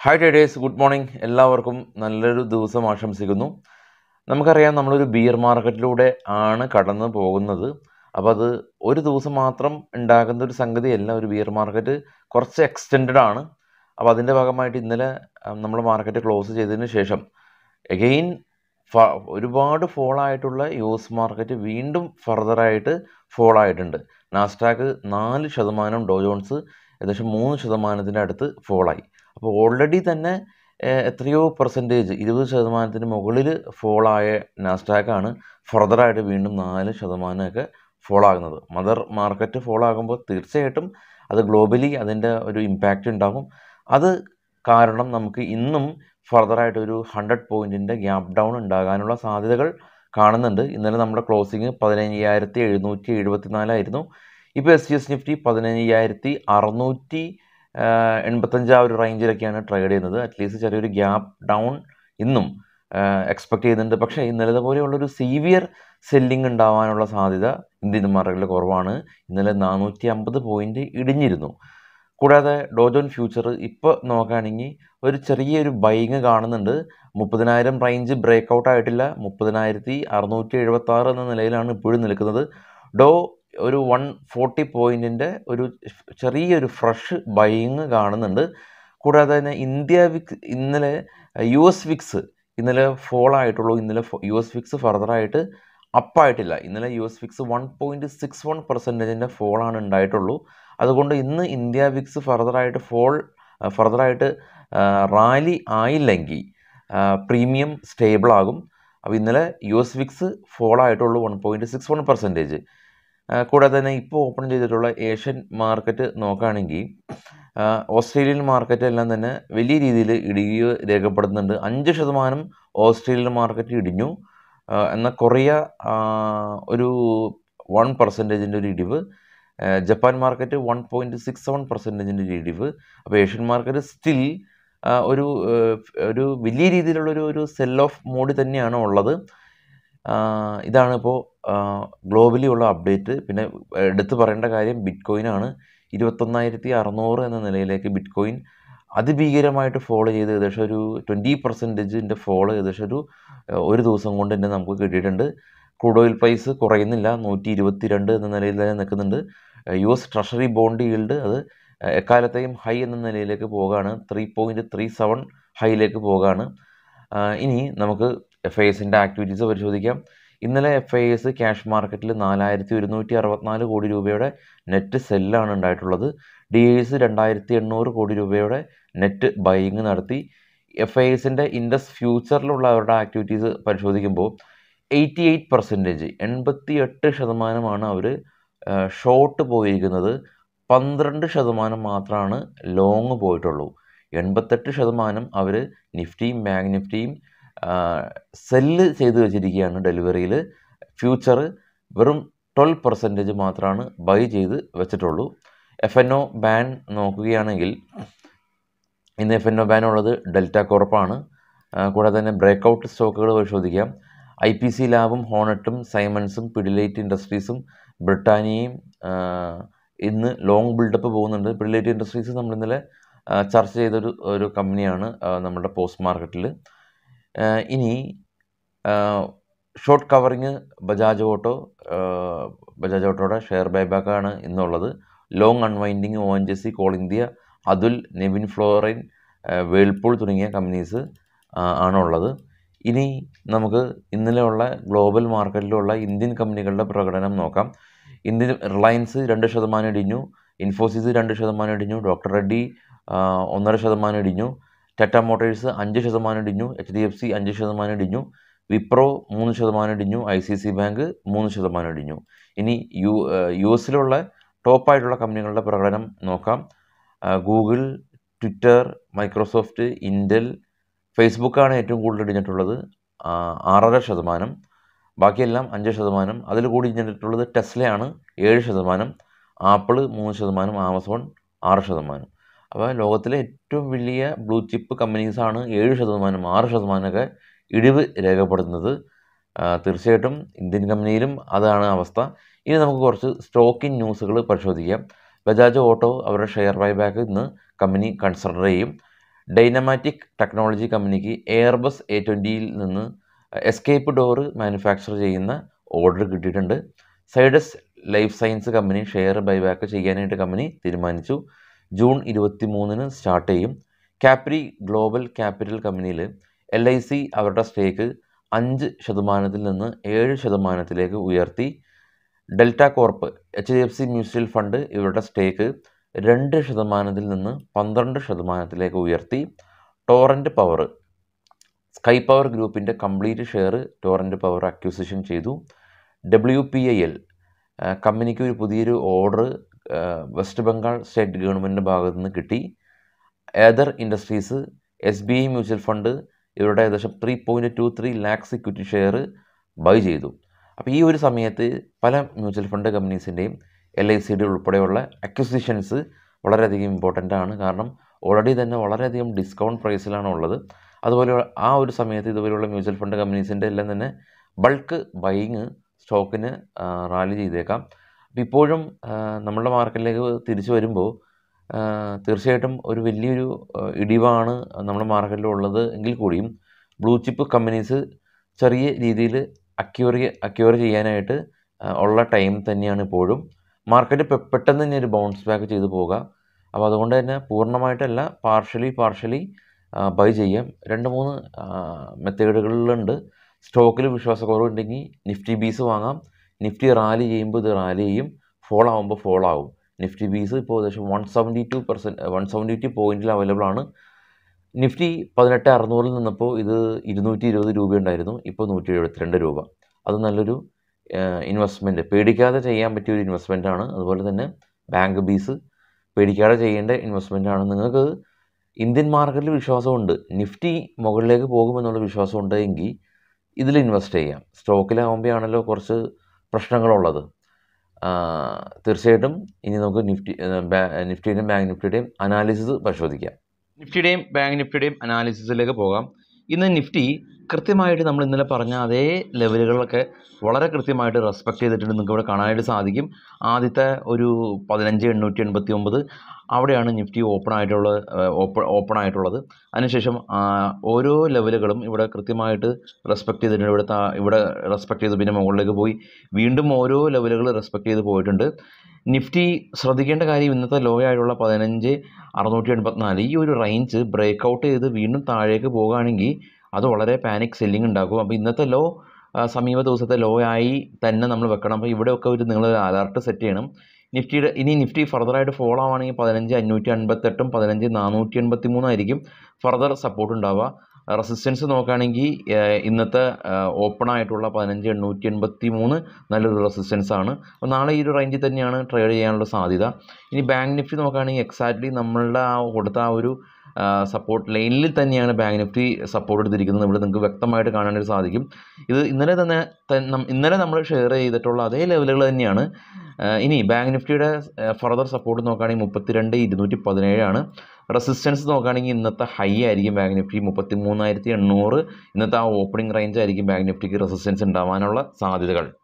hi traders good morning എല്ലാവർക്കും നല്ലൊരു ദിവസം ആശംസിക്കുന്നു നമുക്കറിയാം നമ്മളൊരു ബിയർ മാർക്കറ്റിലൂടെ ആണ് കടന്നു പോകുന്നത് അപ്പോൾ അത് ഒരു ദിവസം മാത്രം ഉണ്ടാകുന്ന ഒരു സംഗതിയല്ല ഒരു ബിയർ മാർക്കറ്റ് കുറച്ച് എക്സ്റ്റെൻഡ് ആണ് അപ്പോൾ അതിൻ്റെ ഭാഗമായിട്ട് ഇന്നലെ നമ്മൾ മാർക്കറ്റ് ക്ലോസ് ചെയ്തതിന് ശേഷം എഗെയിൻ ഫ ഒരുപാട് ഫോൾ ആയിട്ടുള്ള യു എസ് മാർക്കറ്റ് വീണ്ടും ഫർദറായിട്ട് ഫോൾ ആയിട്ടുണ്ട് നാസ്റ്റാക്ക് നാല് ശതമാനം ഡോ ജോൺസ് ഏകദേശം മൂന്ന് ശതമാനത്തിൻ്റെ അടുത്ത് ഫോളായി അപ്പോൾ ഓൾറെഡി തന്നെ ഏഹ്, എത്രയോ പെർസെൻറ്റേജ് ഇരുപത് ശതമാനത്തിന് മുകളിൽ ഫോളായ നാസ്റ്റാക്കാണ് ഫർദറായിട്ട് വീണ്ടും നാല് ശതമാനമൊക്കെ ഫോൾ ആകുന്നത് മദർ മാർക്കറ്റ് ഫോൾ ആകുമ്പോൾ തീർച്ചയായിട്ടും അത് ഗ്ലോബലി അതിൻ്റെ ഒരു ഇമ്പാക്റ്റ് ഉണ്ടാകും അത് കാരണം നമുക്ക് ഇന്നും ഫർദറായിട്ട് ഒരു ഹൺഡ്രഡ് പോയിൻറ്റിൻ്റെ ഗ്യാപ്പ് ഡൗൺ ഉണ്ടാകാനുള്ള സാധ്യതകൾ കാണുന്നുണ്ട് ഇന്നലെ നമ്മുടെ ക്ലോസിങ് പതിനയ്യായിരത്തി എഴുന്നൂറ്റി എഴുപത്തി നാലായിരുന്നു ഇപ്പോൾ എസ് സി എസ് നിഫ്റ്റി പതിനയ്യായിരത്തി അറുന്നൂറ്റി എൺപത്തഞ്ച് ആ ഒരു റേഞ്ചിലൊക്കെയാണ് ട്രേഡ് ചെയ്യുന്നത് അറ്റ്ലീസ്റ്റ് ചെറിയൊരു ഗ്യാപ്പ് ഡൗൺ ഇന്നും എക്സ്പെക്ട് ചെയ്യുന്നുണ്ട് പക്ഷേ ഇന്നലത്തെ പോലെയുള്ളൊരു സീവിയർ സെല്ലിംഗ് ഉണ്ടാവാനുള്ള സാധ്യത ഇന്ത്യൻ മാർക്കറ്റിൽ കുറവാണ് ഇന്നലെ നാനൂറ്റി അമ്പത് പോയിൻറ്റ് ഇടിഞ്ഞിരുന്നു കൂടാതെ ഡോജോൺ ഫ്യൂച്ചർ ഇപ്പോൾ നോക്കുകയാണെങ്കിൽ ഒരു ചെറിയൊരു ബൈങ് കാണുന്നുണ്ട് മുപ്പതിനായിരം റേഞ്ച് ബ്രേക്ക് ഔട്ട് ആയിട്ടില്ല മുപ്പതിനായിരത്തി അറുന്നൂറ്റി എഴുപത്തി ആറ് എന്ന നിലയിലാണ് ഇപ്പോഴും നിൽക്കുന്നത് ഡോ ഒരു വൺ ഫോർട്ടി പോയിൻറ്റിൻ്റെ ഒരു ചെറിയൊരു ഫ്രഷ് ബൈങ് കാണുന്നുണ്ട് കൂടാതെ തന്നെ ഇന്ത്യ വിക്സ് ഇന്നലെ യു എസ് വിക്സ് ഇന്നലെ ഫോൾ ആയിട്ടുള്ളൂ ഇന്നലെ യു എസ് വിക്സ് ഫർദറായിട്ട് അപ്പായിട്ടില്ല ഇന്നലെ U S VIX one point six one പെർസെൻറ്റേജിൻ്റെ ഫോളാണ് ഉണ്ടായിട്ടുള്ളൂ അതുകൊണ്ട് ഇന്ന് ഇന്ത്യ വിക്സ് ഫർദറായിട്ട് ഫോൾ ഫർദറായിട്ട് റാലി ആയില്ലെങ്കിൽ പ്രീമിയം സ്റ്റേബിൾ ആകും അപ്പോൾ ഇന്നലെ യു എസ് വിക്സ് ഫോൾ ആയിട്ടുള്ളൂ one point six one percentage കൂടാതെ തന്നെ ഇപ്പോൾ ഓപ്പൺ ചെയ്തിട്ടുള്ള ഏഷ്യൻ മാർക്കറ്റ് നോക്കുകയാണെങ്കിൽ ആ, ഓസ്ട്രേലിയൻ മാർക്കറ്റ് എല്ലാം തന്നെ വലിയ രീതിയിൽ ഇടിവ് രേഖപ്പെടുത്തുന്നുണ്ട് അഞ്ച് ശതമാനം ഓസ്ട്രേലിയൻ മാർക്കറ്റ് ഇടിഞ്ഞു ആ, എന്നാൽ കൊറിയ ആ, ഒരു വൺ പെർസെൻറ്റേജിൻ്റെ ഒരു ഇടിവ് ആ, Japan market one point six seven പെർസെൻറ്റേജിൻ്റെ ഒരു ഇടിവ് അപ്പോൾ ഏഷ്യൻ മാർക്കറ്റ് സ്റ്റിൽ ഒരു ആ, ഒരു വലിയ രീതിയിലുള്ള ഒരു ഒരു സെൽ ഓഫ് മോഡ് തന്നെയാണ് ഉള്ളത് ആ, ഇതാണ് ഇപ്പോൾ ഗ്ലോബലി ഉള്ള അപ്ഡേറ്റ് പിന്നെ എടുത്തു പറയേണ്ട കാര്യം ബിറ്റ് കോയിനാണ് ഇരുപത്തൊന്നായിരത്തി അറുന്നൂറ് എന്ന നിലയിലേക്ക് ബിറ്റ് കോയിൻ അതിഭീകരമായിട്ട് ഫോളോ ചെയ്ത് ഏകദേശം ഒരു ട്വൻറ്റി പെർസെൻറ്റേജിൻ്റെ ഫോളോ ഏകദേശം ഒരു ഏഹ്, ഒരു ദിവസം കൊണ്ട് തന്നെ നമുക്ക് കിട്ടിയിട്ടുണ്ട് ക്രൂഡ് ഓയിൽ പ്രൈസ് കുറയുന്നില്ല നൂറ്റി ഇരുപത്തി രണ്ട് എന്ന നിലയിൽ തന്നെ നിൽക്കുന്നുണ്ട് U S treasury bond yield അത് ഏഹ്, എക്കാലത്തെയും ഹൈ എന്ന നിലയിലേക്ക് പോവുകയാണ് ത്രീ പോയിൻറ്റ് ത്രീ സെവൻ ഹൈയിലേക്ക് പോവുകയാണ് ആഹ് ഇനി നമുക്ക് എഫ് ഐ എസിൻ്റെ ആക്ടിവിറ്റീസ് പരിശോധിക്കാം ഇന്നലെ എഫ് ഐ എസ് ക്യാഷ് മാർക്കറ്റിൽ നാലായിരത്തി ഒരുന്നൂറ്റി അറുപത്തിനാല് കോടി രൂപയുടെ നെറ്റ് സെല്ലാണ് ഉണ്ടായിട്ടുള്ളത് ഡി എസ് രണ്ടായിരത്തി എണ്ണൂറ് കോടി രൂപയുടെ നെറ്റ് ബൈയിങ് നടത്തി എഫ് ഐ എസിൻ്റെ ഇൻഡസ് ഫ്യൂച്ചറിലുള്ള അവരുടെ ആക്ടിവിറ്റീസ് പരിശോധിക്കുമ്പോൾ എയ്റ്റി എയ്റ്റ് പെർസെൻറ്റേജ് എൺപത്തി എട്ട് ശതമാനമാണ് അവർ ഷോർട്ട് പോയിരിക്കുന്നത് പന്ത്രണ്ട് ശതമാനം മാത്രമാണ് ലോങ് പോയിട്ടുള്ളൂ എൺപത്തെട്ട് ശതമാനം അവർ നിഫ്റ്റിയും ബാങ്ക് നിഫ്റ്റിയും സെല്ല് ചെയ്ത് വെച്ചിരിക്കുകയാണ് ഡെലിവറിയിൽ ഫ്യൂച്ചർ വെറും ട്വൽവ് പെർസെൻറ്റേജ് മാത്രമാണ് ബൈ ചെയ്ത് വെച്ചിട്ടുള്ളൂ എഫ് എൻ ഒ ബാൻ നോക്കുകയാണെങ്കിൽ ഇന്ന് എഫ് എൻ ഒ ബാൻ ഉള്ളത് ഡെൽറ്റ കോർപ്പാണ് ആ, കൂടാതെ തന്നെ ബ്രേക്കൗട്ട് സ്റ്റോക്കുകൾ പരിശോധിക്കാം ഐ പി സി ലാബും ഹോണറ്റും സൈമൺസും പിഡിലൈറ്റ് ഇൻഡസ്ട്രീസും ബ്രിട്ടാനിയയും ആ, ഇന്ന് ലോങ് ബിൽഡപ്പ് പോകുന്നുണ്ട് പിഡിലൈറ്റ് ഇൻഡസ്ട്രീസ് നമ്മൾ ഇന്നലെ ആ, ചർച്ച ചെയ്തൊരു ഒരു കമ്പനിയാണ് ആ, നമ്മുടെ പോസ്റ്റ് മാർക്കറ്റിൽ ഇനി ഷോർട്ട് കവറിങ് ബജാജ് ഓട്ടോ ആ, ബജാജ് ഓട്ടോയുടെ ഷെയർ ബൈബാക്കാണ് ഇന്നുള്ളത് long unwinding O N G C coal India Atul Navin fluorine ആ, വേൾപൂൾ തുടങ്ങിയ കമ്പനീസ് ആ, ആണുള്ളത് ഇനി നമുക്ക് ഇന്നലെ ഉള്ള ഗ്ലോബൽ മാർക്കറ്റിലുള്ള ഇന്ത്യൻ കമ്പനികളുടെ പ്രകടനം നോക്കാം ഇന്ത്യൻ റിലയൻസ് രണ്ട് ശതമാനം ഇടിഞ്ഞു ഇൻഫോസിസ് രണ്ട് ശതമാനം ഇടിഞ്ഞു ഡോക്ടർ റെഡ്ഡി ആ, ഒന്നര ശതമാനം ഇടിഞ്ഞു ടാറ്റ മോട്ടോഴ്സ് അഞ്ച് ശതമാനം ഇടിഞ്ഞു എച്ച് ഡി എഫ് സി അഞ്ച് ശതമാനം ഇടിഞ്ഞു വിപ്രോ മൂന്ന് ശതമാനം ഇടിഞ്ഞു ഐ സി സി ബാങ്ക് മൂന്ന് ശതമാനം ഇടിഞ്ഞു ഇനി യു യു എസിലുള്ള ടോപ്പായിട്ടുള്ള കമ്പനികളുടെ പ്രകടനം നോക്കാം ആ, ഗൂഗിൾ ട്വിറ്റർ മൈക്രോസോഫ്റ്റ് ഇൻഡൽ ഫേസ്ബുക്കാണ് ഏറ്റവും കൂടുതൽ ഇടിഞ്ഞിട്ടുള്ളത് ആ, ആറര ശതമാനം ബാക്കിയെല്ലാം അഞ്ച് ശതമാനം അതിൽ കൂടി ഇടിഞ്ഞിട്ടുള്ളത് ടെസ്ലയാണ് ഏഴ് ശതമാനം ആപ്പിള് മൂന്ന് ശതമാനം ആമസോൺ ആറ് ശതമാനം അപ്പോൾ ലോകത്തിലെ ഏറ്റവും വലിയ ബ്ലൂ ചിപ്പ് കമ്പനീസാണ് ഏഴ് ശതമാനം ആറ് ശതമാനമൊക്കെ ഇടിവ് രേഖപ്പെടുത്തുന്നത് ആ, തീർച്ചയായിട്ടും ഇന്ത്യൻ കമ്പനിയിലും അതാണ് അവസ്ഥ ഇനി നമുക്ക് കുറച്ച് സ്റ്റോക്കിൻ ന്യൂസുകൾ പരിശോധിക്കാം ബജാജ് ഓട്ടോ അവരുടെ ഷെയർ ബൈബാക്ക് ഇന്ന് കമ്പനി കൺസിഡർ ചെയ്യും ഡൈനമാറ്റിക് ടെക്നോളജി കമ്പനിക്ക് എയർബസ് എ ട്വൻറ്റിയിൽ നിന്ന് എസ്കേപ്പ് ഡോറ് മാനുഫാക്ചർ ചെയ്യുന്ന ഓർഡർ കിട്ടിയിട്ടുണ്ട് Zydus life science company share buyback ചെയ്യാനായിട്ട് കമ്പനി തീരുമാനിച്ചു ജൂൺ ഇരുപത്തി മൂന്നിന് സ്റ്റാർട്ട് ചെയ്യും കാപ്രി ഗ്ലോബൽ ക്യാപിറ്റൽ കമ്പനിയിൽ എൽ ഐ സി അവരുടെ സ്റ്റേക്ക് അഞ്ച് ശതമാനത്തിൽ നിന്ന് ഏഴ് ശതമാനത്തിലേക്ക് ഉയർത്തി delta corp H D F C mutual fund ഇവരുടെ സ്റ്റേക്ക് രണ്ട് ശതമാനത്തിൽ നിന്ന് പന്ത്രണ്ട് ശതമാനത്തിലേക്ക് ഉയർത്തി ടോറൻറ്റ് പവർ സ്കൈ പവർ ഗ്രൂപ്പിൻ്റെ complete share Torrent power acquisition ചെയ്തു ഡബ്ല്യു പി ഐ എൽ കമ്പനിക്ക് ഒരു പുതിയൊരു ഓർഡർ വെസ്റ്റ് ബംഗാൾ സ്റ്റേറ്റ് ഗവൺമെൻറ്റിൻ്റെ ഭാഗത്തു നിന്ന് കിട്ടി Aether industries S B I mutual fund ഇവരുടെ ഏകദേശം three point two three lakhs equity share buy ചെയ്തു അപ്പോൾ ഈ ഒരു സമയത്ത് പല മ്യൂച്വൽ ഫണ്ട് കമ്പനീസിൻ്റെയും എൽ ഐ സിയുടെ ഉൾപ്പെടെയുള്ള അക്വിസിഷൻസ് വളരെയധികം ഇമ്പോർട്ടൻ്റ് ആണ് കാരണം ഓൾറെഡി തന്നെ വളരെയധികം ഡിസ്കൗണ്ട് പ്രൈസിലാണ് ഉള്ളത് അതുപോലെ ആ ഒരു സമയത്ത് ഇതുപോലെയുള്ള മ്യൂച്വൽ ഫണ്ട് കമ്പനീസിൻ്റെ എല്ലാം തന്നെ ബൾക്ക് ബൈയിങ് സ്റ്റോക്കിന് റാലി ചെയ്തേക്കാം അപ്പോൾ ഇപ്പോഴും നമ്മളുടെ മാർക്കറ്റിലേക്ക് തിരിച്ചു വരുമ്പോൾ തീർച്ചയായിട്ടും ഒരു വലിയൊരു ഇടിവാണ് നമ്മുടെ മാർക്കറ്റിലുള്ളത് എങ്കിൽ കൂടിയും ബ്ലൂ ചിപ്പ് കമ്പനീസ് ചെറിയ രീതിയിൽ അക്യൂറി അക്യൂർ ചെയ്യാനായിട്ട് ഉള്ള ടൈം തന്നെയാണ് ഇപ്പോഴും മാർക്കറ്റ് പെട്ടെന്ന് തന്നെ ഒരു ബൗൺസ് ബാക്ക് ചെയ്തു പോകുക അപ്പോൾ അതുകൊണ്ട് തന്നെ പൂർണ്ണമായിട്ടല്ല പാർഷ്യലി പാർഷ്യലി ബൈ ചെയ്യാം രണ്ട് മൂന്ന് മെത്തേഡുകളിലുണ്ട് സ്റ്റോക്കിൽ വിശ്വാസക്കുറവുണ്ടെങ്കിൽ നിഫ്റ്റി ബീസ് വാങ്ങാം നിഫ്റ്റി റാലി ചെയ്യുമ്പോൾ ഇത് റാലി ചെയ്യും ഫോൾ ആകുമ്പോൾ ഫോൾ ആവും നിഫ്റ്റി ബീസ് ഇപ്പോൾ ഏകദേശം one seventy two percent one seventy two പോയിൻറ്റിൽ അവൈലബിൾ ആണ് നിഫ്റ്റി പതിനെട്ട് അറുന്നൂറിൽ നിന്നപ്പോൾ ഇത് ഇരുന്നൂറ്റി ഇരുപത് രൂപയുണ്ടായിരുന്നു ഇപ്പോൾ നൂറ്റി എഴുപത്തിരണ്ട് രൂപ അത് നല്ലൊരു ഇൻവെസ്റ്റ്മെൻറ്റ് പേടിക്കാതെ ചെയ്യാൻ പറ്റിയ ഒരു ഇൻവെസ്റ്റ്മെൻ്റ് ആണ് അതുപോലെ തന്നെ ബാങ്ക് ബീസ് പേടിക്കാതെ ചെയ്യേണ്ട ഇൻവെസ്റ്റ്മെൻ്റ് ആണ് നിങ്ങൾക്ക് ഇന്ത്യൻ മാർക്കറ്റിൽ വിശ്വാസമുണ്ട് നിഫ്റ്റി മുകളിലേക്ക് പോകുമെന്നുള്ള വിശ്വാസം ഉണ്ടെങ്കിൽ ഇതിൽ ഇൻവെസ്റ്റ് ചെയ്യാം സ്റ്റോക്കിലാകുമ്പോഴാണല്ലോ കുറച്ച് പ്രശ്നങ്ങളുള്ളത് തീർച്ചയായിട്ടും ഇനി നമുക്ക് നിഫ്റ്റി നിഫ്റ്റിയുടെയും ബാങ്ക് നിഫ്റ്റിയുടെയും അനാലിസിസ് പരിശോധിക്കാം നിഫ്റ്റിയുടെയും ബാങ്ക് നിഫ്റ്റിയുടെയും അനാലിസിസിലേക്ക് പോകാം ഇന്ന് നിഫ്റ്റി കൃത്യമായിട്ട് നമ്മൾ ഇന്നലെ പറഞ്ഞ അതേ ലെവലുകളൊക്കെ വളരെ കൃത്യമായിട്ട് റെസ്പെക്ട് ചെയ്തിട്ടുണ്ട് നിങ്ങൾക്ക് ഇവിടെ കാണാനായിട്ട് സാധിക്കും ആദ്യത്തെ ഒരു പതിനഞ്ച് എണ്ണൂറ്റി എൺപത്തി ഒമ്പത് അവിടെയാണ് നിഫ്റ്റി ഓപ്പൺ ആയിട്ടുള്ള ഓപ്പൺ ഓപ്പൺ ആയിട്ടുള്ളത് അതിനുശേഷം ഓരോ ലെവലുകളും ഇവിടെ കൃത്യമായിട്ട് റെസ്പെക്ട് ചെയ്തിട്ടുണ്ട് ഇവിടെ ഇവിടെ റെസ്പെക്ട് ചെയ്ത് പിന്നെ മുകളിലേക്ക് പോയി വീണ്ടും ഓരോ ലെവലുകൾ റെസ്പെക്ട് ചെയ്ത് പോയിട്ടുണ്ട് നിഫ്റ്റി ശ്രദ്ധിക്കേണ്ട കാര്യം ഇന്നത്തെ ലോ ആയിട്ടുള്ള പതിനഞ്ച് അറുന്നൂറ്റി എൺപത്തിനാല് ഈ ഒരു റേഞ്ച് ബ്രേക്ക് ഔട്ട് ചെയ്ത് വീണ്ടും താഴേക്ക് പോകുകയാണെങ്കിൽ അത് വളരെ പാനിക് സെല്ലിംഗ് ഉണ്ടാക്കും അപ്പോൾ ഇന്നത്തെ ലോ സമീപ ദിവസത്തെ ലോ ആയി തന്നെ നമ്മൾ വെക്കണം അപ്പോൾ ഇവിടെയൊക്കെ ഒരു നിങ്ങൾ അലർട്ട് സെറ്റ് ചെയ്യണം നിഫ്റ്റിയുടെ ഇനി നിഫ്റ്റി ഫർദറായിട്ട് ഫോളോ ആവുകയാണെങ്കിൽ പതിനഞ്ച് അഞ്ഞൂറ്റി അൻപത്തെട്ടും പതിനഞ്ച് നാനൂറ്റി എൺപത്തി മൂന്നായിരിക്കും ഫർദർ സപ്പോർട്ട് ഉണ്ടാവുക റെസിസ്റ്റൻസ് നോക്കുകയാണെങ്കിൽ ഇന്നത്തെ ഓപ്പൺ ആയിട്ടുള്ള പതിനഞ്ച് എണ്ണൂറ്റി എൺപത്തി മൂന്ന് നല്ലൊരു റെസിസ്റ്റൻസ് ആണ് അപ്പോൾ നാളെ ഈ ഒരു റേഞ്ചിൽ തന്നെയാണ് ട്രേഡ് ചെയ്യാനുള്ള സാധ്യത ഇനി ബാങ്ക് നിഫ്റ്റി നോക്കുകയാണെങ്കിൽ എക്സാക്ട്ലി നമ്മളുടെ ആ കൊടുത്ത ആ ഒരു സപ്പോർട്ട് ലൈനിൽ തന്നെയാണ് ബാങ്ക് നിഫ്റ്റി സപ്പോർട്ട് എടുത്തിരിക്കുന്നത് ഇവിടെ നിങ്ങൾക്ക് വ്യക്തമായിട്ട് കാണാനായിട്ട് സാധിക്കും ഇത് ഇന്നലെ തന്നെ ഇന്നലെ നമ്മൾ ഷെയർ ചെയ്തിട്ടുള്ള അതേ ലെവലുകൾ തന്നെയാണ് ഇനി ബാങ്ക് നിഫ്റ്റിയുടെ ഫർദർ സപ്പോർട്ട് നോക്കുകയാണെങ്കിൽ മുപ്പത്തിരണ്ട് ഇരുന്നൂറ്റി പതിനേഴാണ് റെസിസ്റ്റൻസ് നോക്കുകയാണെങ്കിൽ ഇന്നത്തെ ഹൈ ആയിരിക്കും ബാങ്ക് നിഫ്റ്റി മുപ്പത്തി മൂന്നായിരത്തി എണ്ണൂറ് ഇന്നത്തെ ആ ഓപ്പണിംഗ് റേഞ്ച് ആയിരിക്കും ബാങ്ക് നിഫ്റ്റിക്ക് റെസിസ്റ്റൻസ് ഉണ്ടാവാനുള്ള സാധ്യതകൾ